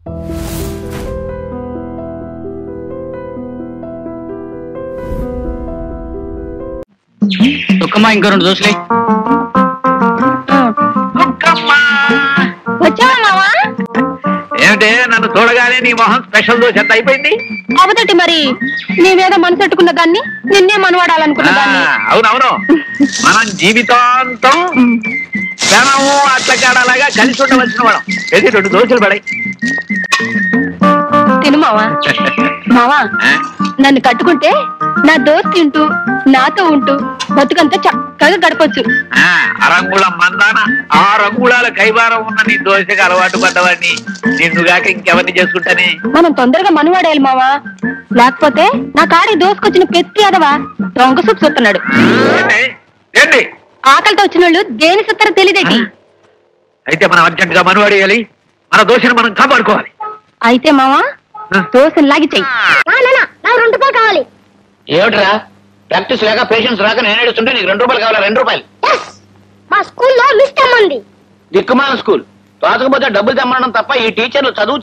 దుఃఖమ్మా ఇంకో రెండు దోశలే వచ్చావా మావా ఏమిటే నన్ను చూడగానే నీ మొహం స్పెషల్ దోశ ఎంత అయిపోయింది అవతటి మరి నీ మీద మనసు పెట్టుకున్న దాన్ని నిన్నే మనవాడాలనుకున్న దాన్ని ఆ, అవునవును మనం జీవితాంతం క్షణము అట్లకాడలాగా కలిసి ఉండవలసిన వాళ్ళం ఏది రెండు దోశలు పడాయి తిను మావా మావా నన్ను కట్టుకుంటే నా దోస్త్ తింటూ నాతో ఉంటూ బతుకంతా చక్కగా గడపొచ్చు అరంగుళం మందాన ఆ రంగుళాల కైవారం ఉన్న నీ దోశకి అలవాటు పడ్డవాడిని నిన్నుగాక ఇంకెవరిని చేసుకుంటానే మనం తొందరగా మనవాడేయాలి మావా లేకపోతే నా కాడి దోసుకొచ్చిన పెత్తి అదవా దొంగ సూప్ చూస్తున్నాడు ఏంటి? ఏంటి ఆకలితో వచ్చిన వాళ్ళు దేని సత్తారో తెలియదేటి అయితే మనం అర్జెంట్ గా మనవాడేయాలి మన దోశను మనం కాపాడుకోవాలి అయితే మావా దోశను లాగి చెయ్యి నాకు రెండు రూపాయలు కావాలి ఏమిట్రా ప్రాక్టీస్ లేక పేషెన్స్ రాక నేను ఏడుస్తుంటే నీకు రెండు రూపాయలు కావాలా రెండు రూపాయలు మా స్కూల్లో మిస్ అమ్మంది దిక్కుమాల స్కూల్ తోచకపోతే డబ్బులు తెమ్మడం తప్ప ఈ టీచర్లు చదువు